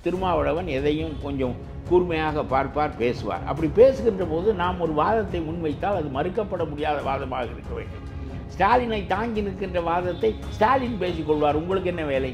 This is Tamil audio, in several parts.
திருமாவளவன் எதையும் கொஞ்சம் கூர்மையாக பார்ப்பார் பேசுவார் அப்படி பேசுகின்ற போது நாம் ஒரு வாதத்தை முன்வைத்தால் அது மறுக்கப்பட முடியாத வாதமாக இருக்க வேண்டும் ஸ்டாலினை தாங்கி நிற்கின்ற வாதத்தை ஸ்டாலின் பேசிக்கொள்வார் உங்களுக்கு என்ன வேலை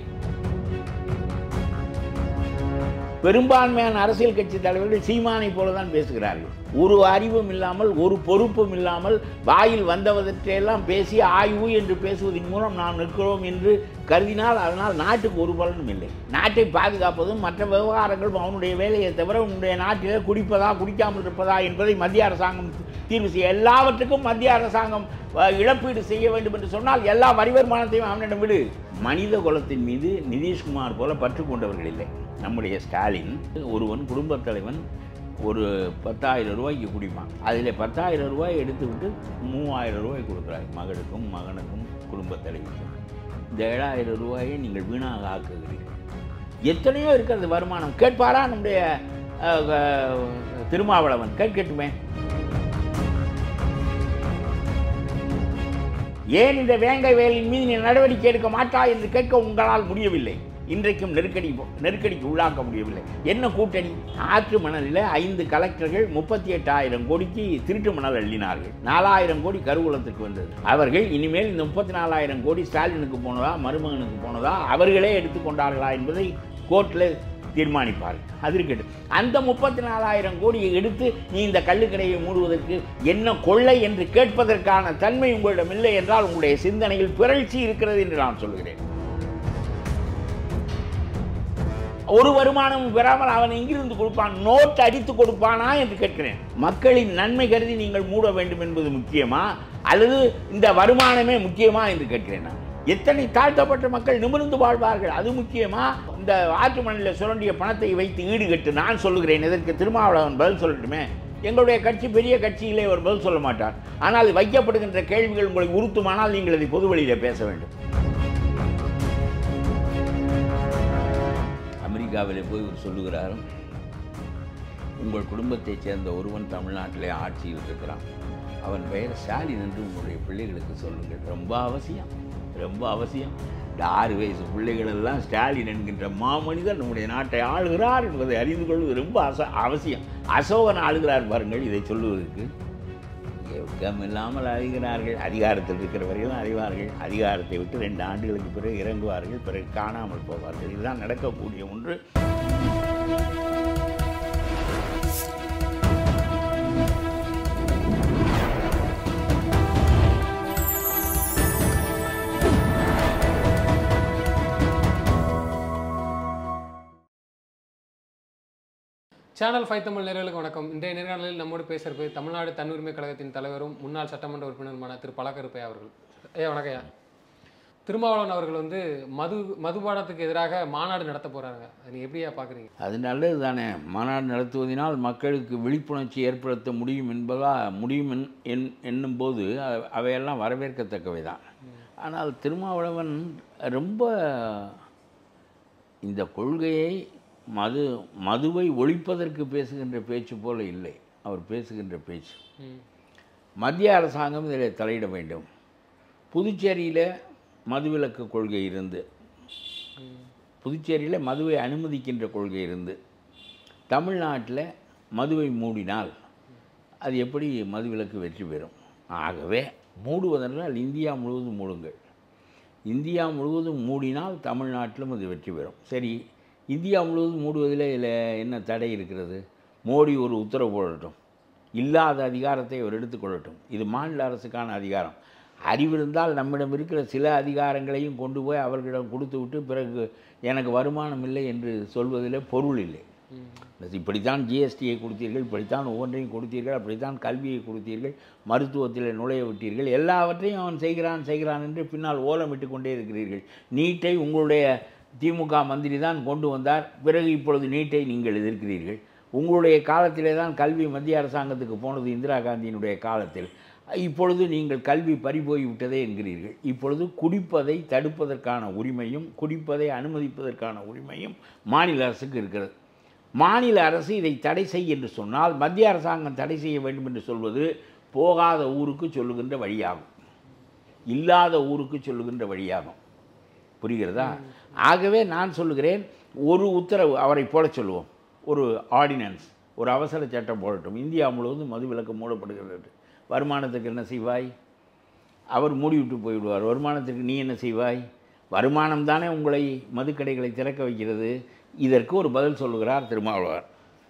பெரும்பான்மையான அரசியல் கட்சி தலைவர்கள் சீமானை போல தான் பேசுகிறார்கள் ஒரு அறிவும் இல்லாமல் ஒரு பொறுப்பும் இல்லாமல் வாயில் வந்தவற்றையெல்லாம் பேசி ஆய்வு என்று பேசுவதன் மூலம் நாம் நிற்கிறோம் என்று கருதினால் அதனால் நாட்டுக்கு ஒரு பலனும் இல்லை நாட்டை பாதுகாப்பதும் மற்ற விவகாரங்கள் அவனுடைய வேலையை தவிர உன்னுடைய நாட்டில் குடிப்பதா குடிக்காமல் இருப்பதா என்பதை மத்திய அரசாங்கம் தீர்வு செய்ய எல்லாவற்றுக்கும் மத்திய அரசாங்கம் அஹ், இழப்பீடு செய்ய வேண்டும் என்று சொன்னால் எல்லா வரி வருமானத்தையும் அவனிடம் விடு மனித குலத்தின் மீது நிதிஷ்குமார் போல பற்று கொண்டவர்கள் இல்லை நம்முடைய ஸ்டாலின் ஒருவன் குடும்பத் தலைவன் ஒரு பத்தாயிரம் ரூபாய்க்கு குடிப்பான் அதில் பத்தாயிரம் ரூபாய் எடுத்துக்கிட்டு மூவாயிரம் ரூபாய் கொடுக்குறாரு மகளுக்கும் மகனுக்கும் குடும்பத் தலைவருக்கும் இந்த ஏழாயிரம் ரூபாயை நீங்கள் வீணாக ஆக்குகிறீர்கள் எத்தனையோ இருக்கிறது வருமானம் கேட்பாரா நம்முடைய அஹ், அஹ், திருமாவளவன் கேட்கட்டுமே ஏன் இந்த வேங்கை வேலின் மீது நீ நடவடிக்கை எடுக்க மாட்டாய் என்று கேட்க உங்களால் முடியவில்லை இன்றைக்கும் நெருக்கடி நெருக்கடிக்கு உள்ளாக்க முடியவில்லை என்ன கூட்டணி ஆற்று மணலில் ஐந்து கலெக்டர்கள் முப்பத்தி எட்டாயிரம் கோடிக்கு திருட்டு மணல் அள்ளினார்கள் நாலாயிரம் கோடி கருவூலத்துக்கு வந்தது அவர்கள் இனிமேல் இந்த முப்பத்தி நாலாயிரம் கோடி ஸ்டாலினுக்கு போனதா மருமகனுக்கு போனதா அவர்களே எடுத்துக்கொண்டார்களா என்பதை கோர்ட்டில் தீர்மானிப்பார்கள் அது இருக்கட்டும் அந்த முப்பத்தி நாலாயிரம் கோடியை எடுத்து நீ இந்த கள்ளுக்கடையை மூடுவதற்கு என்ன கொள்ளை என்று கேட்பதற்கான தன்மை உங்களிடம் இல்லை என்றால் உங்களுடைய சிந்தனையில் பிறழ்ச்சி இருக்கிறது என்று நான் சொல்கிறேன் ஒரு வருமானமும் பெறாமல் அவன் எங்கிருந்து கொடுப்பான் நோட் அடித்து கொடுப்பானா என்று கேட்கிறேன் மக்களின் நன்மை கருதி நீங்கள் மூட வேண்டும் என்பது முக்கியமா அல்லது இந்த வருமானமே முக்கியமா என்று கேட்கிறேன் நான் எத்தனை தாழ்த்தப்பட்ட மக்கள் நிமிர்ந்து வாழ்வார்கள் அது முக்கியமா இந்த ஆற்று மணலில் சுரண்டிய பணத்தை வைத்து ஈடுகட்டு நான் சொல்லுகிறேன் இதற்கு திருமாவளவன் பதில் சொல்லட்டுமே எங்களுடைய கட்சி பெரிய கட்சியிலே ஒரு பதில் சொல்ல மாட்டார் ஆனால் வைக்கப்படுகின்ற கேள்விகள் உங்களை உறுத்துமானால் நீங்கள் அதை பொது வழியில் பேச வேண்டும் அமெரிக்காவிலே போய் இவர் சொல்லுகிறார் உங்கள் குடும்பத்தைச் சேர்ந்த ஒருவன் தமிழ்நாட்டிலே ஆட்சியில் இருக்கிறான் அவன் பெயர் ஸ்டாலின் என்று உங்களுடைய பிள்ளைகளுக்கு சொல்லுங்கள் ரொம்ப அவசியம் ரொம்ப அவசியம் இந்த ஆறு வயசு பிள்ளைகள் எல்லாம் ஸ்டாலின் என்கின்ற மாமனிதர் நம்முடைய நாட்டை ஆளுகிறார் என்பதை அறிந்து கொள்வது ரொம்ப அச அவசியம் அசோகன் ஆளுகிறார் பாருங்கள் இதை சொல்லுவதற்கு வெட்கம் இல்லாமல் அறிகிறார்கள் அதிகாரத்தில் இருக்கிற வரையிலும் அறிவார்கள் அதிகாரத்தை விட்டு ரெண்டு ஆண்டுகளுக்கு பிறகு இறங்குவார்கள் பிறகு காணாமல் போவார்கள் இதுதான் நடக்கக்கூடிய ஒன்று சேனல் ஃபைவ் தமிழ் நேர்களுக்கு வணக்கம் இன்றைய நேர்காணலில் நம்மோடு பேசுறது தமிழ்நாடு தன்னுரிமை கழகத்தின் தலைவரும் முன்னாள் சட்டமன்ற உறுப்பினருமான திரு பழக்கருப்பை அவர்கள் ஐயா வணக்கம் ஐயா திருமாவளவன் அவர்கள் வந்து மது மதுபானத்துக்கு எதிராக மாநாடு நடத்த போறாங்க அது நீங்க எப்படியா பாக்குறீங்க அது நல்லது தானே மாநாடு நடத்துவதனால் மக்களுக்கு விழிப்புணர்ச்சி ஏற்படுத்த முடியும் என்பதா முடியும் என்- என் என்னும்போது அ- அவையெல்லாம் வரவேற்கத்தக்கவை தான் ஆனால் திருமாவளவன் ரொம்ப இந்த கொள்கையை மது மதுவை ஒழிப்பதற்கு பேசுகின்ற பேச்சு போல இல்லை அவர் பேசுகின்ற பேச்சு ம். மத்திய அரசாங்கம் இதில் தலையிட வேண்டும் புதுச்சேரியில் மதுவிலக்கு கொள்கை இருந்து புதுச்சேரியில் மதுவை அனுமதிக்கின்ற கொள்கை இருந்து தமிழ்நாட்டில் மதுவை மூடினால் அது எப்படி மதுவிலக்கு வெற்றி பெறும் ஆகவே மூடுவதென்றால் இந்தியா முழுவதும் மூடுங்கள் இந்தியா முழுவதும் மூடினால் தமிழ்நாட்டிலும் அது வெற்றி பெறும் சரி இந்தியா முழுவதும் மூடுவதில் இதில் என்ன தடை இருக்கிறது மோடி ஒரு உத்தரவு போடட்டும் இல்லாத அதிகாரத்தை அவர் எடுத்துக்கொள்ளட்டும் இது மாநில அரசுக்கான அதிகாரம் அறிவிருந்தால் நம்மிடம் இருக்கிற சில அதிகாரங்களையும் கொண்டு போய் அவர்களிடம் கொடுத்து விட்டு பிறகு எனக்கு வருமானம் இல்லை என்று சொல்வதில் பொருள் இல்லை இப்படித்தான் ஜிஎஸ்டியை கொடுத்தீர்கள் இப்படித்தான் ஒவ்வொன்றையும் கொடுத்தீர்கள் அப்படித்தான் கல்வியை கொடுத்தீர்கள் மருத்துவத்தில் நுழைய விட்டீர்கள் எல்லாவற்றையும் அவன் செய்கிறான் செய்கிறான் என்று பின்னால் ஓலமிட்டு கொண்டே இருக்கிறீர்கள் நீட்டை உங்களுடைய திமுக மந்திரி தான் கொண்டு வந்தார் பிறகு இப்பொழுது நீட்டை நீங்கள் எதிர்க்கிறீர்கள் உங்களுடைய காலத்திலே தான் கல்வி மத்திய அரசாங்கத்துக்கு போனது இந்திரா காந்தியினுடைய காலத்தில் இப்பொழுது நீங்கள் கல்வி பறிபோய் விட்டதே என்கிறீர்கள் இப்பொழுது குடிப்பதை தடுப்பதற்கான உரிமையும் குடிப்பதை அனுமதிப்பதற்கான உரிமையும் மாநில அரசுக்கு இருக்கிறது மாநில அரசு இதை தடை செய் என்று சொன்னால் மத்திய அரசாங்கம் தடை செய்ய வேண்டும் என்று சொல்வது போகாத ஊருக்கு சொல்லுகின்ற வழியாகும் இல்லாத ஊருக்கு சொல்லுகின்ற வழியாகும் புரிகிறதா ஆகவே நான் சொல்லுகிறேன் ஒரு உத்தரவு அவரை போடச் சொல்லுவோம் ஒரு ஆர்டினன்ஸ் ஒரு அவசர சட்டம் போடட்டும் இந்தியா முழுவதும் மது விலக்கு மூடப்படுகிறது வருமானத்துக்கு என்ன செய்வாய் அவர் மூடிவிட்டு போய்விடுவார் வருமானத்துக்கு நீ என்ன செய்வாய் வருமானம் தானே உங்களை மதுக்கடைகளை திறக்க வைக்கிறது இதற்கு ஒரு பதில் சொல்லுகிறார் திருமாவளவர்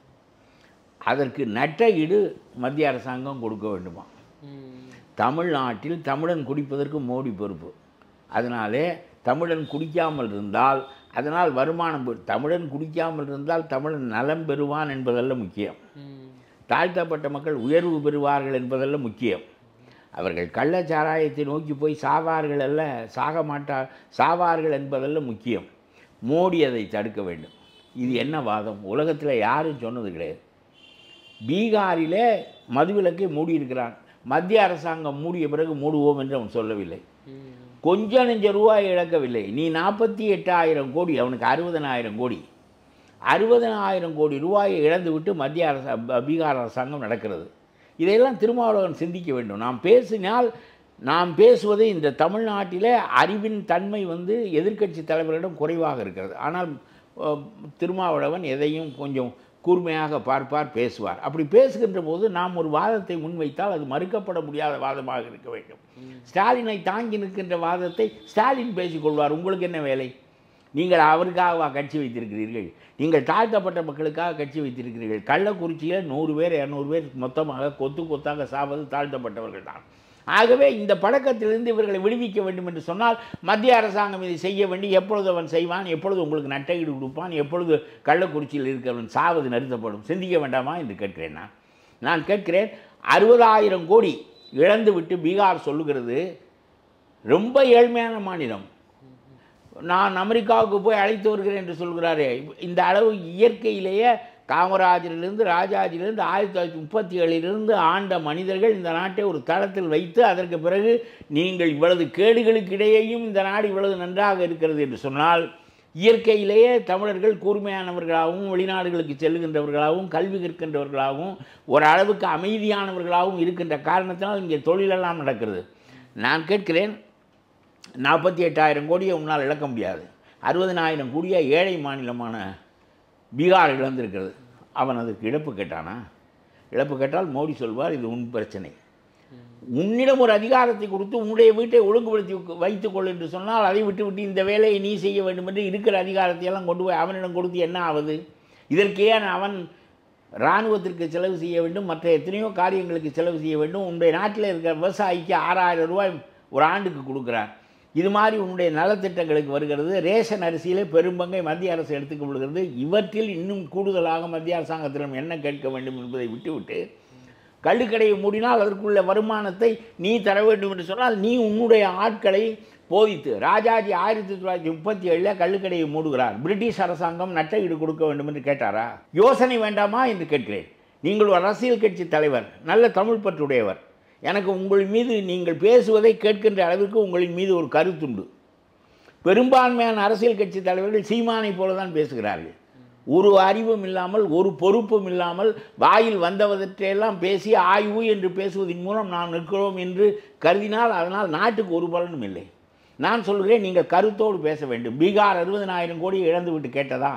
அதற்கு நட்ட ஈடு மத்திய அரசாங்கம் கொடுக்க வேண்டுமா ம். தமிழ்நாட்டில் தமிழன் குடிப்பதற்கு மோடி பொறுப்பு அதனாலே தமிழன் குடிக்காமல் இருந்தால் அதனால் வருமானம் பெ- தமிழன் குடிக்காமல் இருந்தால் தமிழன் நலம் பெறுவான் என்பதல்ல முக்கியம் ம். தாழ்த்தப்பட்ட மக்கள் உயர்வு பெறுவார்கள் என்பதல்ல முக்கியம் அவர்கள் கள்ளச்சாராயத்தை நோக்கி போய் சாவார்கள் அல்ல சாக மாட்டார் சாவார்கள் என்பதல்ல முக்கியம் மோடி அதை தடுக்க வேண்டும் இது என்ன வாதம் உலகத்தில் யாரும் சொன்னது கிடையாது பீகாரிலே மதுவிலக்கை மூடியிருக்கிறான் மத்திய அரசாங்கம் மூடிய பிறகு மூடுவோம் என்று அவன் சொல்லவில்லை ம். கொஞ்ச நெஞ்ச ரூபாய் இழக்கவில்லை நீ நாற்பத்தி எட்டாயிரம் கோடி அவனுக்கு அறுபதனாயிரம் கோடி அறுபதனாயிரம் கோடி ரூபாயை இழந்துவிட்டு மத்திய அரசு ப- பீகார் அரசாங்கம் நடக்கிறது இதையெல்லாம் திருமாவளவன் சிந்திக்க வேண்டும் நாம் பேசினால் நாம் பேசுவது இந்த தமிழ்நாட்டிலே அறிவின் தன்மை வந்து எதிர்க்கட்சி தலைவரிடம் குறைவாக இருக்கிறது ஆனால் அஹ், திருமாவளவன் எதையும் கொஞ்சம் கூர்மையாக பார்ப்பார் பேசுவார் அப்படி பேசுகின்ற போது நாம் ஒரு வாதத்தை முன்வைத்தால் அது மறுக்கப்பட முடியாத வாதமாக இருக்க வேண்டும் ஸ்டாலினை தாங்கி நிற்கின்ற வாதத்தை ஸ்டாலின் பேசிக்கொள்வார் உங்களுக்கு என்ன வேலை நீங்கள் அவருக்காகவா கட்சி வைத்திருக்கிறீர்கள் நீங்கள் தாழ்த்தப்பட்ட மக்களுக்காக கட்சி வைத்திருக்கிறீர்கள் கள்ளக்குறிச்சியில் நூறு பேர் இரநூறு பேர் மொத்தமாக கொத்து கொத்தாக சாவது தாழ்த்தப்பட்டவர்கள் தான் ஆகவே இந்த பழக்கத்திலிருந்து இவர்களை விடுவிக்க வேண்டும் என்று சொன்னால் மத்திய அரசாங்கம் இதை செய்ய வேண்டி எப்பொழுது அவன் செய்வான் எப்பொழுது உங்களுக்கு நட்டையீடு கொடுப்பான் எப்பொழுது கள்ளக்குறிச்சியில் இருக்கிறவன் சாவது நிறுத்தப்படும் சிந்திக்க வேண்டாமா என்று கேட்கிறேன் நான் நான் கேட்கிறேன் அறுபதாயிரம் கோடி இழந்து விட்டு பீகார் சொல்லுகிறது ரொம்ப ஏழ்மையான மாநிலம் நான் அமெரிக்காவுக்கு போய் அழைத்து வருகிறேன் என்று சொல்கிறாரே இந்த அளவு இயற்கையிலேயே காமராஜரிலிருந்து ராஜாஜிலிருந்து ஆயிரத்தி தொள்ளாயிரத்தி முப்பத்தி ஏழிலிருந்து ஆண்ட மனிதர்கள் இந்த நாட்டை ஒரு தளத்தில் வைத்து அதற்கு பிறகு நீங்கள் இவ்வளவு கேடுகளுக்கு இடையேயும் இந்த நாடு இவ்வளவு நன்றாக இருக்கிறது என்று சொன்னால் இயற்கையிலேயே தமிழர்கள் கூர்மையானவர்களாகவும் வெளிநாடுகளுக்கு செல்லுகின்றவர்களாகவும் கல்வி கற்கின்றவர்களாகவும் ஓரளவுக்கு அமைதியானவர்களாகவும் இருக்கின்ற காரணத்தினால் இங்கே தொழிலெல்லாம் நடக்கிறது நான் கேட்கிறேன் நாற்பத்தி எட்டாயிரம் கோடியை உன்னால் இழக்க முடியாது அறுபதனாயிரம் கோடியை ஏழை மாநிலமான பீகார் இழந்திருக்கிறது அவன் அதற்கு இழப்பு கேட்டானா இழப்பு கேட்டால் மோடி சொல்வார் இது உன் பிரச்சனை உன்னிடம் ஒரு அதிகாரத்தை கொடுத்து உன்னுடைய வீட்டை ஒழுங்குபடுத்தி வைத்துக்கொள் என்று சொன்னால் அதை விட்டுவிட்டு இந்த வேலையை நீ செய்ய வேண்டும் என்று இருக்கிற அதிகாரத்தை எல்லாம் கொண்டு போய் அவனிடம் கொடுத்து என்ன ஆவது இதற்கு ஏன் அவன் இராணுவத்திற்கு செலவு செய்ய வேண்டும் மற்ற எத்தனையோ காரியங்களுக்கு செலவு செய்ய வேண்டும் உன்னுடைய நாட்டில் இருக்கிற விவசாயிக்கு ஆறாயிரம் ரூபாய் ஒரு ஆண்டுக்கு கொடுக்குறார் இது மாதிரி உன்னுடைய நலத்திட்டங்களுக்கு வருகிறது ரேஷன் அரிசியிலே பெரும்பங்கை மத்திய அரசு எடுத்துக்கொள்கிறது இவற்றில் இன்னும் கூடுதலாக மத்திய அரசாங்கத்திடம் என்ன கேட்க வேண்டும் என்பதை விட்டுவிட்டு கள்ளுக்கடையை மூடினால் அதற்குள்ள வருமானத்தை நீ தர வேண்டும் என்று சொன்னால் நீ உன்னுடைய ஆட்களை போதித்து ராஜாஜி ஆயிரத்தி தொள்ளாயிரத்தி முப்பத்தி ஏழில் கள்ளுக்கடையை மூடுகிறார் பிரிட்டிஷ் அரசாங்கம் நட்டஈடு கொடுக்க வேண்டும் என்று கேட்டாரா யோசனை வேண்டாமா என்று கேட்கிறேன் நீங்கள் ஒரு அரசியல் கட்சி தலைவர் நல்ல தமிழ் பற்றுடையவர் எனக்கு உங்கள் மீது நீங்கள் பேசுவதை கேட்கின்ற அளவிற்கு உங்களின் மீது ஒரு கருத்துண்டு பெரும்பான்மையான அரசியல் கட்சி தலைவர்கள் சீமானை போல தான் பேசுகிறார்கள் ஒரு அறிவும் இல்லாமல் ஒரு பொறுப்பும் இல்லாமல் வாயில் வந்தவற்றையெல்லாம் பேசி ஆய்வு என்று பேசுவதன் மூலம் நாம் நிற்கிறோம் என்று கருதினால் அதனால் நாட்டுக்கு ஒரு பலனும் இல்லை நான் சொல்கிறேன் நீங்கள் கருத்தோடு பேச வேண்டும் பீகார் அறுபதனாயிரம் கோடி இழந்து விட்டு கேட்டதா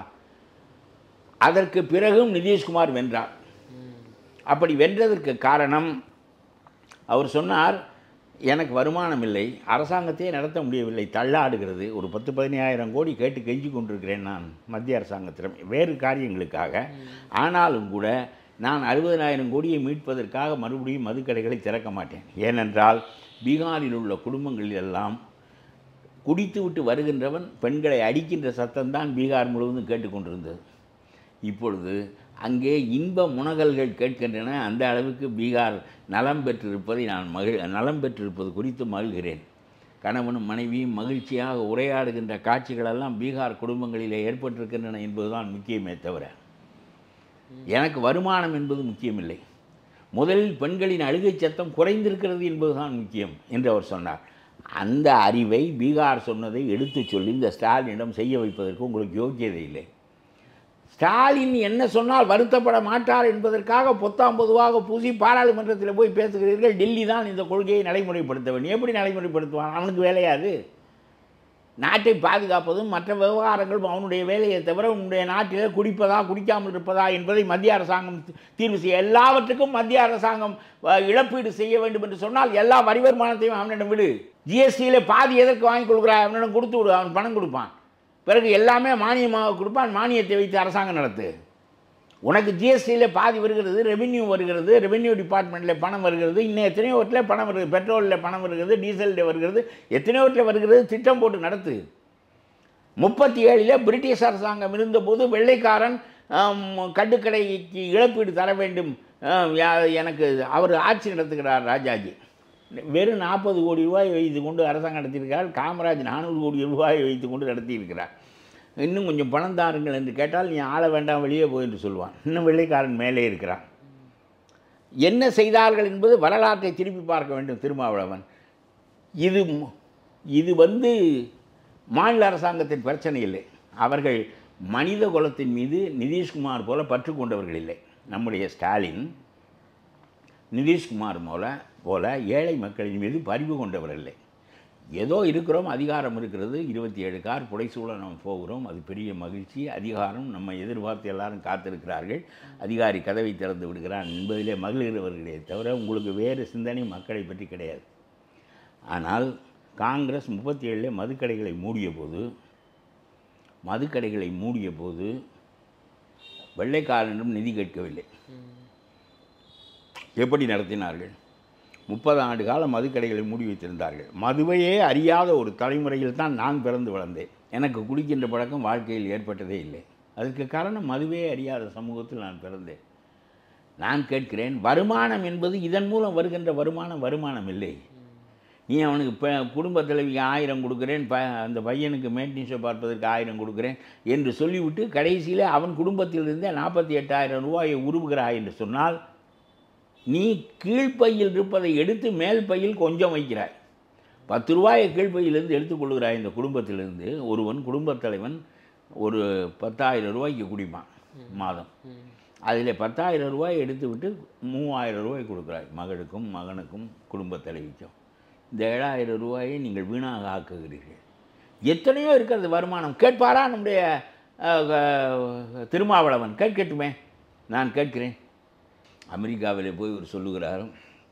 அதற்கு பிறகும் நிதிஷ்குமார் வென்றார் அப்படி வென்றதற்கு காரணம் அவர் சொன்னார் எனக்கு வருமானம் இல்லை அரசாங்கத்தையே நடத்த முடியவில்லை தள்ளாடுகிறது ஒரு பத்து பதினாயிரம் கோடி கேட்டு கெஞ்சி கொண்டிருக்கிறேன் நான் மத்திய அரசாங்கத்திடம் வேறு காரியங்களுக்காக ஆனாலும் கூட நான் அறுபதனாயிரம் கோடியை மீட்பதற்காக மறுபடியும் மதுக்கடைகளை திறக்க மாட்டேன் ஏனென்றால் பீகாரில் உள்ள குடும்பங்களில் எல்லாம் குடித்துவிட்டு வருகின்றவன் பெண்களை அடிக்கின்ற சத்தம்தான் பீகார் முழுவதும் கேட்டுக்கொண்டிருந்தது இப்பொழுது அங்கே இன்ப முனகல்கள் கேட்கின்றன அந்த அளவுக்கு பீகார் நலம் பெற்றிருப்பதை நான் மகிழ் நலம் பெற்றிருப்பது குறித்து மகிழ்கிறேன் கணவனும் மனைவியும் மகிழ்ச்சியாக உரையாடுகின்ற காட்சிகளெல்லாம் பீகார் குடும்பங்களிலே ஏற்பட்டிருக்கின்றன என்பதுதான் முக்கியமே தவிர எனக்கு வருமானம் என்பது முக்கியமில்லை முதலில் பெண்களின் அழுகை சத்தம் குறைந்திருக்கிறது என்பதுதான் முக்கியம் என்று அவர் சொன்னார் அந்த அறிவை பீகார் சொன்னதை எடுத்துச் சொல்லி இந்த ஸ்டாலினிடம் செய்ய வைப்பதற்கு உங்களுக்கு யோக்கியதை இல்லை ஸ்டாலின் என்ன சொன்னால் வருத்தப்பட மாட்டார் என்பதற்காக பொத்தாம் பொதுவாக பூசி பாராளுமன்றத்தில் போய் பேசுகிறீர்கள் டெல்லி தான் இந்த கொள்கையை நடைமுறைப்படுத்த வேண்டும் எப்படி நடைமுறைப்படுத்துவான் அவனுக்கு வேலையாது நாட்டை பாதுகாப்பதும் மற்ற விவகாரங்களும் அவனுடைய வேலையை தவிர உன்னுடைய நாட்டில் குடிப்பதா குடிக்காமல் இருப்பதா என்பதை மத்திய அரசாங்கம் தி- தீர்வு செய்ய எல்லாவற்றுக்கும் மத்திய அரசாங்கம் அஹ், இழப்பீடு செய்ய வேண்டும் என்று சொன்னால் எல்லா வரி வருமானத்தையும் அவனிடம் விடு ஜிஎஸ்டியில் பாதி எதற்கு வாங்கி கொடுக்குறா அவனிடம் கொடுத்து விடு அவன் பணம் கொடுப்பான் பிறகு எல்லாமே மானியமாக கொடுப்பான் மானியத்தை வைத்து அரசாங்கம் நடத்து உனக்கு ஜிஎஸ்டியில் பாதி வருகிறது ரெவென்யூ வருகிறது ரெவென்யூ டிபார்ட்மெண்ட்டில் பணம் வருகிறது இன்னும் எத்தனையோட்டில் பணம் வருகிறது பெட்ரோலில் பணம் வருகிறது டீசலில் வருகிறது எத்தனையோட்டில் வருகிறது திட்டம் போட்டு நடத்து முப்பத்தி ஏழில் பிரிட்டிஷ் அரசாங்கம் இருந்தபோது வெள்ளைக்காரன் ஆம், கட்டுக்கடைக்கு இழப்பீடு தர வேண்டும் ஆம், யா- எனக்கு அவர் ஆட்சி நடத்துகிறார் ராஜாஜி வெறும் நாற்பது கோடி ரூபாய் வைத்து கொண்டு அரசாங்கம் நடத்தியிருக்கிறார் காமராஜ் நானூறு கோடி ரூபாய் வைத்து கொண்டு நடத்தியிருக்கிறார் இன்னும் கொஞ்சம் பணம் தாருங்கள் என்று கேட்டால் நீ ஆள வேண்டாம் வெளியே போய் என்று சொல்லுவான் இன்னும் வெள்ளைக்காரன் மேலே இருக்கிறான் என்ன செய்தார்கள் என்பது வரலாற்றை திருப்பி பார்க்க வேண்டும் திருமாவளவன் இது மு- இது வந்து மாநில அரசாங்கத்தின் பிரச்சனை இல்லை அவர்கள் மனித குலத்தின் மீது நிதிஷ்குமார் போல பற்று கொண்டவர்கள் இல்லை நம்முடைய ஸ்டாலின் நிதிஷ்குமார் போல போல ஏழை மக்களின் மீது பரிவு கொண்டவர் இல்லை ஏதோ இருக்கிறோம் அதிகாரம் இருக்கிறது இருபத்தி ஏழு கார் புடைசூழ நம்ம போகிறோம் அது பெரிய மகிழ்ச்சி அதிகாரம் நம்ம எதிர்பார்த்து எல்லாரும் காத்திருக்கிறார்கள் அதிகாரி கதவை திறந்து விடுகிறான் என்பதிலே மகிழ்கிறவர்களே தவிர உங்களுக்கு வேறு சிந்தனை மக்களை பற்றி கிடையாது ஆனால் காங்கிரஸ் முப்பத்தி ஏழில் மதுக்கடைகளை மூடிய போது மதுக்கடைகளை மூடிய போது வெள்ளைக்காரனிடம் நிதி கேட்கவில்லை எப்படி நடத்தினார்கள் முப்பது ஆண்டு காலம் மதுக்கடைகளை மூடி வைத்திருந்தார்கள் மதுவையே அறியாத ஒரு தலைமுறையில் தான் நான் பிறந்து வளர்ந்தேன் எனக்கு குடிக்கின்ற பழக்கம் வாழ்க்கையில் ஏற்பட்டதே இல்லை அதற்கு காரணம் மதுவே அறியாத சமூகத்தில் நான் பிறந்தேன் நான் கேட்கிறேன் வருமானம் என்பது இதன் மூலம் வருகின்ற வருமானம் வருமானம் இல்லை நீ அவனுக்கு இப்போ குடும்ப தலைவிக்கு ஆயிரம் கொடுக்குறேன் ப அந்த பையனுக்கு மெயின்டெனன்ஸை பார்ப்பதற்கு ஆயிரம் கொடுக்குறேன் என்று சொல்லிவிட்டு கடைசியில் அவன் குடும்பத்திலிருந்தே நாற்பத்தி எட்டாயிரம் ரூபாயை உருவுகிறாய் என்று சொன்னால் நீ கீழ்ப்பையில் இருப்பதை எடுத்து மேல் பையில் கொஞ்சம் வைக்கிறாய் பத்து ரூபாயை கீழ்ப்பையிலிருந்து எடுத்துக்கொள்கிறாய் இந்த குடும்பத்திலிருந்து ஒருவன் குடும்பத் தலைவன் ஒரு பத்தாயிரம் ரூபாய்க்கு குடிப்பான் மாதம் அதில் பத்தாயிரம் ரூபாய் எடுத்து விட்டு மூவாயிரம் ரூபாய் கொடுக்குறாய் மகளுக்கும் மகனுக்கும் குடும்பத் தலைவிக்கும் இந்த ஏழாயிரம் ரூபாயை நீங்கள் வீணாக ஆக்குகிறீர்கள் எத்தனையோ இருக்கிறது வருமானம் கேட்பாரா நம்முடைய அஹ், அஹ், திருமாவளவன் கேட்கட்டுமே நான் கேட்கிறேன் அமெரிக்காவிலே போய் ஒரு சொல்லுகிறார்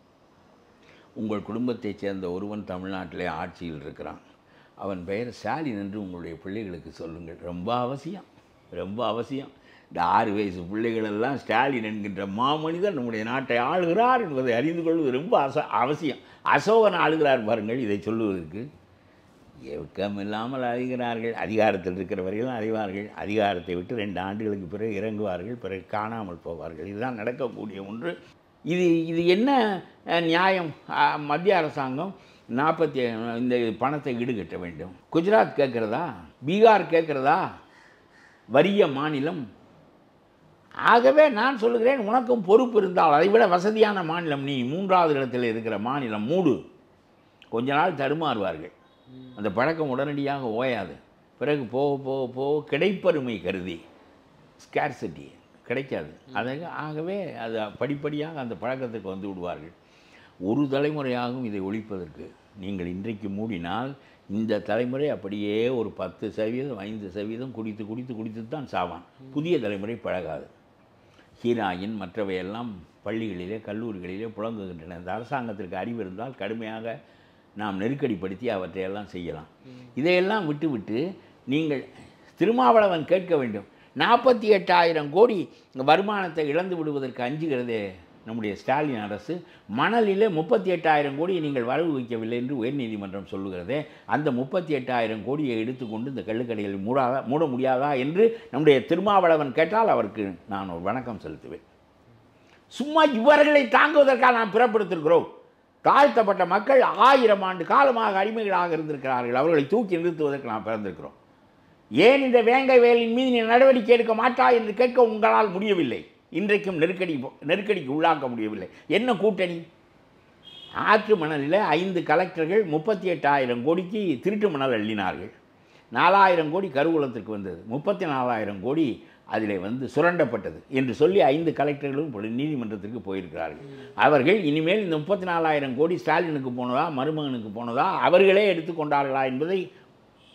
உங்கள் குடும்பத்தைச் சேர்ந்த ஒருவன் தமிழ்நாட்டிலே ஆட்சியில் இருக்கிறான் அவன் பெயர் ஸ்டாலின் என்று உங்களுடைய பிள்ளைகளுக்கு சொல்லுங்கள் ரொம்ப அவசியம் ரொம்ப அவசியம் இந்த ஆறு வயசு பிள்ளைகளெல்லாம் ஸ்டாலின் என்கின்ற மாமனிதர் நம்முடைய நாட்டை ஆளுகிறார் என்பதை அறிந்து கொள்வது ரொம்ப அச அவசியம் அசோகன் ஆளுகிறார் பாருங்கள் இதை சொல்லுவதற்கு ஏக்கம் இல்லாமல் அறிகிறார்கள் அதிகாரத்தில் இருக்கிறவர்கள் அறிவார்கள் அதிகாரத்தை விட்டு ரெண்டு ஆண்டுகளுக்கு பிறகு இறங்குவார்கள் பிறகு காணாமல் போவார்கள் இதுதான் நடக்கக்கூடிய ஒன்று இது இது என்ன அஹ், நியாயம் அஹ், மத்திய அரசாங்கம் நாற்பத்தி இந்த பணத்தை ஈடுகட்ட வேண்டும் குஜராத் கேட்குறதா பீகார் கேட்குறதா வறிய மாநிலம் ஆகவே நான் சொல்லுகிறேன் உனக்கும் பொறுப்பு இருந்தால் அதை விட வசதியான மாநிலம் நீ மூன்றாவது இடத்தில் இருக்கிற மாநிலம் மூடு கொஞ்ச நாள் தடுமாறுவார்கள் அந்த பழக்கம் உடனடியாக ஓயாது பிறகு போக போக போக கிடைப்பருமை கருதி ஸ்கேர்சிட்டி கிடைக்காது அதை ஆகவே அது படிப்படியாக அந்த பழக்கத்துக்கு வந்து விடுவார்கள் ஒரு தலைமுறையாகும் இதை ஒழிப்பதற்கு நீங்கள் இன்றைக்கு மூடினால் இந்த தலைமுறை அப்படியே ஒரு பத்து சதவீதம் ஐந்து சதவீதம் குடித்து குடித்து குடித்து தான் சாவான் புதிய தலைமுறை பழகாது ஹீராயின் மற்றவையெல்லாம் பள்ளிகளிலே கல்லூரிகளிலே புழங்குகின்றன இந்த அரசாங்கத்திற்கு அறிவு இருந்தால் கடுமையாக நாம் நெருக்கடிப்படுத்தி அவற்றையெல்லாம் செய்யலாம் இதையெல்லாம் விட்டுவிட்டு நீங்கள் திருமாவளவன் கேட்க வேண்டும் நாற்பத்தி எட்டாயிரம் கோடி வருமானத்தை இழந்து விடுவதற்கு அஞ்சுகிறதே நம்முடைய ஸ்டாலின் அரசு மணலிலே முப்பத்தி எட்டாயிரம் கோடியை நீங்கள் வரவு வைக்கவில்லை என்று உயர்நீதிமன்றம் சொல்லுகிறதே அந்த முப்பத்தி எட்டாயிரம் கோடியை எடுத்துக்கொண்டு இந்த கள்ளுக்கடைகளை மூடாதா மூட முடியாதா என்று நம்முடைய திருமாவளவன் கேட்டால் அவருக்கு நான் ஒரு வணக்கம் செலுத்துவேன் சும்மா இவர்களை தாங்குவதற்காக நாம் பிறப்படுத்திருக்கிறோம் தாழ்த்தப்பட்ட மக்கள் ஆயிரம் ஆண்டு காலமாக அடிமைகளாக இருந்திருக்கிறார்கள் அவர்களை தூக்கி நிறுத்துவதற்கு நாம் பிறந்திருக்கிறோம் ஏன் இந்த வேங்கை வேலின் மீது நீ நடவடிக்கை எடுக்க மாட்டாய் என்று கேட்க உங்களால் முடியவில்லை இன்றைக்கும் நெருக்கடி நெருக்கடிக்கு உள்ளாக்க முடியவில்லை என்ன கூட்டணி ஆற்று மணலில் ஐந்து கலெக்டர்கள் முப்பத்தி எட்டாயிரம் கோடிக்கு திருட்டு மணல் அள்ளினார்கள் நாலாயிரம் கோடி கருவூலத்திற்கு வந்தது முப்பத்தி நாலாயிரம் கோடி அதில் வந்து சுரண்டப்பட்டது என்று சொல்லி ஐந்து கலெக்டர்களும் இப்பொழுது நீதிமன்றத்திற்கு போயிருக்கிறார்கள் அவர்கள் இனிமேல் இந்த முப்பத்தி நாலாயிரம் கோடி ஸ்டாலினுக்கு போனதா மருமகனுக்கு போனதா அவர்களே எடுத்துக்கொண்டார்களா என்பதை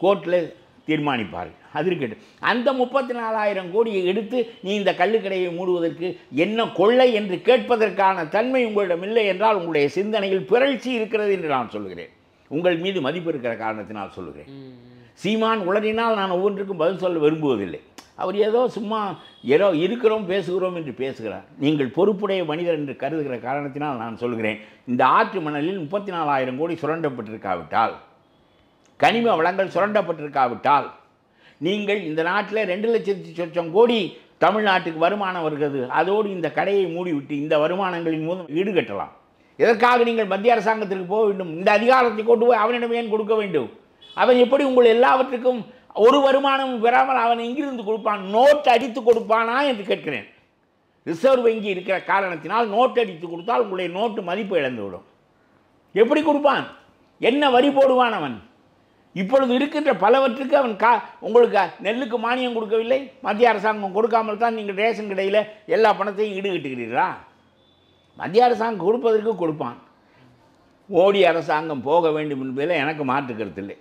கோர்ட்டில் தீர்மானிப்பார்கள் அது இருக்கட்டும் அந்த முப்பத்தி நாலாயிரம் கோடியை எடுத்து நீ இந்த கள்ளுக்கடையை மூடுவதற்கு என்ன கொள்ளை என்று கேட்பதற்கான தன்மை உங்களிடம் இல்லை என்றால் உங்களுடைய சிந்தனையில் பிறழ்ச்சி இருக்கிறது என்று நான் சொல்லுகிறேன் உங்கள் மீது மதிப்பு இருக்கிற காரணத்தினால் சொல்லுகிறேன் சீமான் உளறினால் நான் ஒவ்வொன்றுக்கும் பதில் சொல்ல விரும்புவதில்லை அவர் ஏதோ சும்மா ஏதோ இருக்கிறோம் பேசுகிறோம் என்று பேசுகிறார் நீங்கள் பொறுப்புடைய மனிதர் என்று கருதுகிற காரணத்தினால் நான் சொல்கிறேன் இந்த ஆற்று மணலில் முப்பத்தி நாலாயிரம் கோடி சுரண்டப்பட்டிருக்காவிட்டால் கனிம வளங்கள் சுரண்டப்பட்டிருக்காவிட்டால் நீங்கள் இந்த நாட்டில் ரெண்டு லட்சத்தி சொச்சம் கோடி தமிழ்நாட்டுக்கு வருமானம் வருகிறது அதோடு இந்த கடையை மூடிவிட்டு இந்த வருமானங்களின் மூலம் ஈடுகட்டலாம் எதற்காக நீங்கள் மத்திய அரசாங்கத்திற்கு போக வேண்டும் இந்த அதிகாரத்தை கொண்டு போய் அவனிடம் ஏன் கொடுக்க வேண்டும் அவன் எப்படி உங்கள் எல்லாவற்றுக்கும் ஒரு வருமானமும் பெறாமல் அவன் எங்கிருந்து கொடுப்பான் நோட் அடித்து கொடுப்பானா என்று கேட்கிறேன் ரிசர்வ் வங்கி இருக்கிற காரணத்தினால் நோட் அடித்து கொடுத்தால் உங்களுடைய நோட்டு மதிப்பு இழந்துவிடும் எப்படி கொடுப்பான் என்ன வரி போடுவான் அவன் இப்பொழுது இருக்கின்ற பலவற்றுக்கு அவன் கா உங்களுக்கு நெல்லுக்கு மானியம் கொடுக்கவில்லை மத்திய அரசாங்கம் கொடுக்காமல் தான் நீங்கள் ரேஷன் கடையில் எல்லா பணத்தையும் ஈடுகட்டுகிறீர்களா மத்திய அரசாங்கம் கொடுப்பதற்கு கொடுப்பான் மோடி அரசாங்கம் போக வேண்டும் என்பதில் எனக்கு மாற்று கருத்தில்லை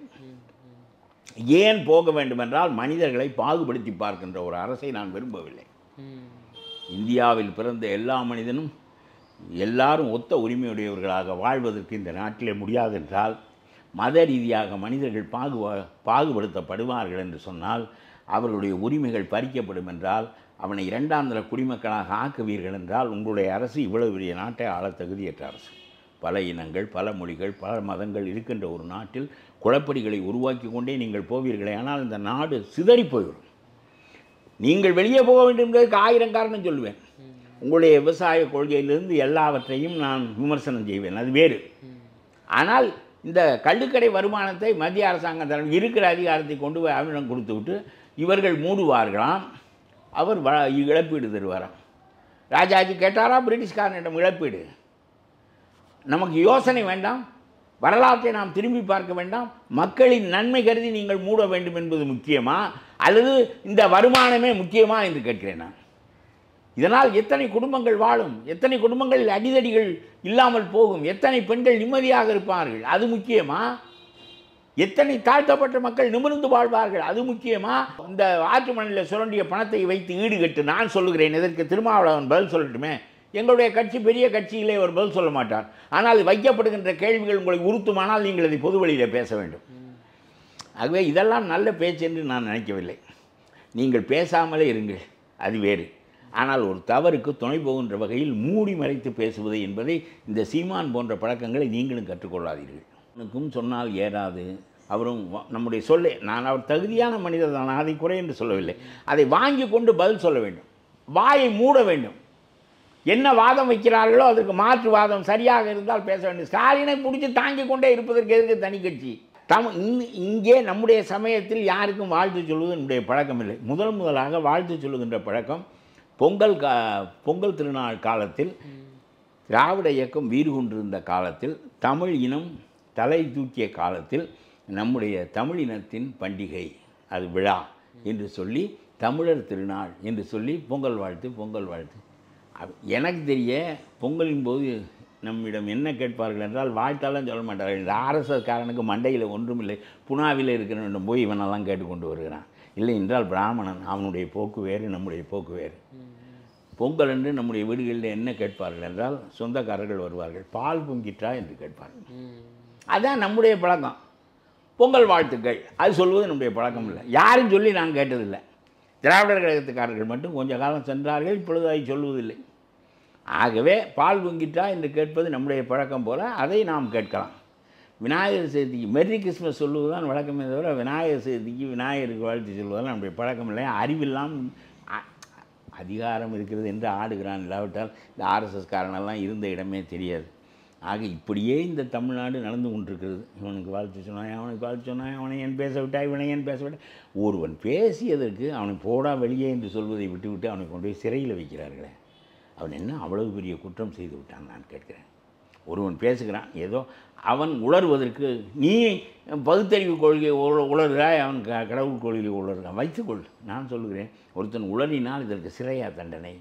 ஏன் போக வேண்டுமென்றால் மனிதர்களை பாகுபடுத்தி பார்க்கின்ற ஒரு அரசை நான் விரும்பவில்லை இந்தியாவில் பிறந்த எல்லா மனிதனும் எல்லாரும் ஒத்த உரிமையுடையவர்களாக வாழ்வதற்கு இந்த நாட்டிலே முடியாது என்றால் மத ரீதியாக மனிதர்கள் பாகு பாகுபடுத்தப்படுவார்கள் என்று சொன்னால் அவர்களுடைய உரிமைகள் பறிக்கப்படும் என்றால் அவனை இரண்டாந்திர குடிமக்களாக ஆக்குவீர்கள் என்றால் உங்களுடைய அரசு இவ்வளவு பெரிய நாட்டை ஆள தகுதியற்ற அரசு பல இனங்கள் பல மொழிகள் பல மதங்கள் இருக்கின்ற ஒரு நாட்டில் குழப்படிகளை உருவாக்கி கொண்டே நீங்கள் போவீர்களே ஆனால் இந்த நாடு சிதறி போய்விடும் நீங்கள் வெளியே போக வேண்டும் என்பதற்கு ஆயிரம் காரணம் சொல்லுவேன் உங்களுடைய விவசாய கொள்கையிலிருந்து எல்லாவற்றையும் நான் விமர்சனம் செய்வேன் அது வேறு ஆனால் இந்த கள்ளுக்கடை வருமானத்தை மத்திய அரசாங்கம் தர இருக்கிற அதிகாரத்தை கொண்டு போய் அவனிடம் கொடுத்து விட்டு இவர்கள் மூடுவார்களாம் அவர் வ இழப்பீடு தருவாராம் ராஜாஜி கேட்டாரா பிரிட்டிஷ்காரனிடம் இழப்பீடு நமக்கு யோசனை வேண்டாம் வரலாற்றை நாம் திரும்பி பார்க்க வேண்டாம் மக்களின் நன்மை கருதி நீங்கள் மூட வேண்டும் என்பது முக்கியமா அல்லது இந்த வருமானமே முக்கியமா என்று கேட்கிறேன் நான் இதனால் எத்தனை குடும்பங்கள் வாழும் எத்தனை குடும்பங்களில் அடிதடிகள் இல்லாமல் போகும் எத்தனை பெண்கள் நிம்மதியாக இருப்பார்கள் அது முக்கியமா எத்தனை தாழ்த்தப்பட்ட மக்கள் நிமிர்ந்து வாழ்வார்கள் அது முக்கியமா இந்த ஆற்று மணலில் சுரண்டிய பணத்தை வைத்து ஈடுகட்டு நான் சொல்லுகிறேன் இதற்கு திருமாவளவன் பதில் சொல்லட்டுமே எங்களுடைய கட்சி பெரிய கட்சியிலே ஒரு பதில் சொல்ல மாட்டார் ஆனால் வைக்கப்படுகின்ற கேள்விகள் உங்களை உறுத்துமானால் நீங்கள் அதை பொது வழியில் பேச வேண்டும் ஆகவே இதெல்லாம் நல்ல பேச்சு என்று நான் நினைக்கவில்லை நீங்கள் பேசாமலே இருங்கள் அது வேறு ஆனால் ஒரு தவறுக்கு துணை போகின்ற வகையில் மூடி மறைத்து பேசுவது என்பதை இந்த சீமான் போன்ற பழக்கங்களை நீங்களும் கற்றுக்கொள்ளாதீர்கள் எனக்கும் சொன்னால் ஏறாது அவரும் வ- நம்முடைய சொல்லை நான் அவர் தகுதியான மனிதர் தான் அதை குறை என்று சொல்லவில்லை அதை வாங்கி கொண்டு பதில் சொல்ல வேண்டும் வாயை மூட வேண்டும் என்ன வாதம் வைக்கிறார்களோ அதற்கு மாற்று வாதம் சரியாக இருந்தால் பேச வேண்டும் ஸ்டாலினை பிடிச்சி தாங்கிக் கொண்டே இருப்பதற்கு எதற்கு தனி கட்சி தம் இந்- இங்கே நம்முடைய சமயத்தில் யாருக்கும் வாழ்த்து சொல்வது நம்முடைய பழக்கம் இல்லை முதல் முதலாக வாழ்த்து சொல்லுகின்ற பழக்கம் பொங்கல் கா பொங்கல் திருநாள் காலத்தில் திராவிட இயக்கம் வீறு கொண்டிருந்த காலத்தில் தமிழ் இனம் தலை தூக்கிய காலத்தில் நம்முடைய தமிழ் இனத்தின் பண்டிகை அது விழா என்று சொல்லி தமிழர் திருநாள் என்று சொல்லி பொங்கல் வாழ்த்து பொங்கல் வாழ்த்து அது எனக்கு தெரிய பொங்கலின் போது நம்மிடம் என்ன கேட்பார்கள் என்றால் வாழ்த்தாலும் சொல்ல மாட்டார்கள் இந்த ஆர்எஸ்எஸ் காரனுக்கு மண்டையில் ஒன்றுமில்லை புனாவில் இருக்கிறவனிடம் போய் இவனெல்லாம் கேட்டுக்கொண்டு வருகிறான் இல்லை என்றால் பிராமணன் அவனுடைய போக்கு வேறு நம்முடைய போக்கு வேறு பொங்கல் என்று நம்முடைய வீடுகளில் என்ன கேட்பார்கள் என்றால் சொந்தக்காரர்கள் வருவார்கள் பால் பொங்கிட்டா என்று கேட்பார்கள் அதான் நம்முடைய பழக்கம் பொங்கல் வாழ்த்துக்கள் அது சொல்வது நம்முடைய பழக்கம் இல்லை யாரும் சொல்லி நான் கேட்டதில்லை திராவிடர் கழகத்துக்காரர்கள் மட்டும் கொஞ்ச காலம் சென்றார்கள் இப்பொழுது அதை சொல்வதில்லை ஆகவே பால் பொங்கிட்டா என்று கேட்பது நம்முடைய பழக்கம் போல அதை நாம் கேட்கலாம் விநாயகர் சதுர்த்திக்கு மெர்ரி கிறிஸ்மஸ் சொல்லுவதுதான் வழக்கமே தவிர விநாயகர் சதுர்த்திக்கு விநாயகருக்கு வாழ்த்து சொல்வதெல்லாம் நம்முடைய பழக்கம் இல்லை அறிவில்லாம் அ- அதிகாரம் இருக்கிறது என்று ஆடுகிறான் இல்லாவிட்டால் இந்த ஆர்எஸ்எஸ் காரணெல்லாம் இருந்த இடமே தெரியாது ஆக இப்படியே இந்த தமிழ்நாடு நடந்து கொண்டிருக்கிறது இவனுக்கு வாழ்த்து சொன்னான் அவனுக்கு வாழ்த்து சொன்னான் அவனை ஏன் பேச விட்டா இவனை ஏன் பேச விட்டா ஒருவன் பேசியதற்கு அவனை போடா வெளியே என்று சொல்வதை விட்டுவிட்டு அவனை கொண்டு போய் சிறையில் வைக்கிறார்களே அவன் என்ன அவ்வளவு பெரிய குற்றம் செய்து விட்டான் நான் கேட்கிறேன் ஒருவன் பேசுகிறான் ஏதோ அவன் உளறுவதற்கு நீ பகுத்தறிவு கொள்கை உள- உளறுகிறாய் அவன் க கடவுள் கொள்கை உளறுகிறான் வைத்துக்கொள் நான் சொல்லுகிறேன் ஒருத்தன் உளறினால் இதற்கு சிறையா தண்டனை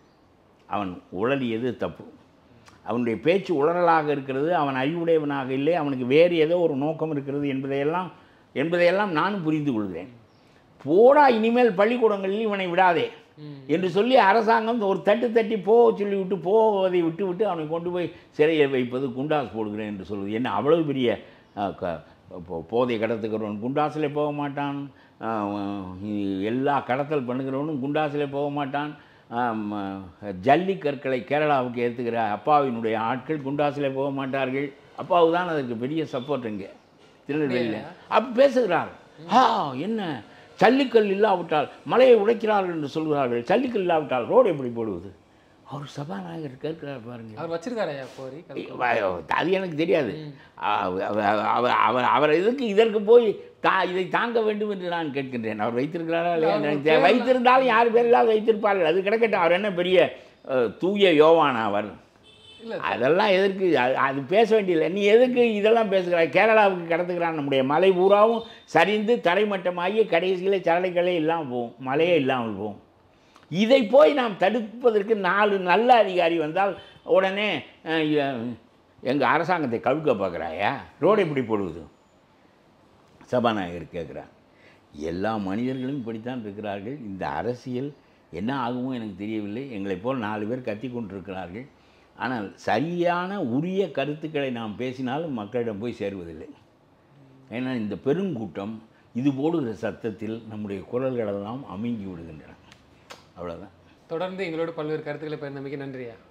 அவன் உளறியது தப்பு அவனுடைய பேச்சு உளறலாக இருக்கிறது அவன் அறிவுடையவனாக இல்லை அவனுக்கு வேறு ஏதோ ஒரு நோக்கம் இருக்கிறது என்பதையெல்லாம் என்பதையெல்லாம் நானும் புரிந்து கொள்கிறேன் போடா இனிமேல் பள்ளிக்கூடங்களில் இவனை விடாதே ம். என்று சொல்லி அரசாங்கம் ஒரு தட்டு தட்டி போக சொல்லி விட்டு போவதை விட்டு விட்டு அவனை கொண்டு போய் சிறையில் வைப்பது குண்டாஸ் போடுகிறேன் என்று சொல்வது என்ன அவ்வளவு பெரிய அஹ், க- போ- போதை கடத்துக்கிறவன் குண்டாஸில் போக மாட்டான் அஹ், இ- எல்லா கடத்தல் பண்ணுகிறவனும் குண்டாஸில் போக மாட்டான் ஆம், அஹ், ஜல்லி கற்களை கேரளாவுக்கு ஏற்றுகிற அப்பாவினுடைய ஆட்கள் குண்டாஸில் போக மாட்டார்கள் அப்பாவு தான் அதற்கு பெரிய சப்போர்ட் இங்கே திருநெல்வேலியில் அப்போ பேசுகிறார் ஆ என்ன சல்லிக்கல் இல்லாவிட்டால் மலையை உடைக்கிறார்கள் என்று சொல்கிறார்கள் சல்லிக்கல் இல்லாவிட்டால் ரோடு எப்படி போடுவது அவர் சபாநாயகர் கேட்கிறார் பாருங்க அவர் வச்சிருக்காரையா கோரி கல்- அது எனக்கு தெரியாது அவ- அவ- அவர் அவர் அவர் எதுக்கு இதற்கு போய் தா இதை தாங்க வேண்டும் என்று நான் கேட்கின்றேன் அவர் வைத்திருக்கிறாரா இல்லையா அவர் எனக்கு தெரியல. வைத்திருந்தாலும் யார் பேரெல்லாம் வைத்திருப்பார்கள் அது கிடக்கட்டும் அவர் என்ன பெரிய அஹ், தூய யோவானா அவர் இல்ல அதெல்லாம் எதற்கு அது அது பேச வேண்டியதில்லை நீ எதுக்கு இதெல்லாம் பேசுகிறாய் கேரளாவுக்கு கடத்துக்கிறான் நம்முடைய மலை பூராவும் சரிந்து தரைமட்டமாகி கடைசியில் சரளைகளே இல்லாமல் போகும் மலையே இல்லாமல் போகும் இதை போய் நாம் தடுப்பதற்கு நாலு நல்ல அதிகாரி வந்தால் உடனே எங்கள் அரசாங்கத்தை கவிழ்க்க பார்க்குறாயா ரோடு எப்படி போடுவது சபாநாயகர் கேட்குறார் எல்லா மனிதர்களும் இப்படித்தான் இருக்கிறார்கள் இந்த அரசியல் என்ன ஆகுமோ எனக்கு தெரியவில்லை எங்களைப் போல் நாலு பேர் கத்தி கொண்டிருக்கிறார்கள் ஆனால் சரியான உரிய கருத்துக்களை நாம் பேசினாலும் மக்களிடம் போய் சேருவதில்லை ஏன்னா இந்த பெருங்கூட்டம் இது போடுகிற சத்தத்தில் நம்முடைய குரல்களெல்லாம் அமுங்கி விடுகின்றன அவ்வளோதான் தொடர்ந்து எங்களோட பல்வேறு கருத்துக்களை பகிர்ந்தமைக்கு நன்றியா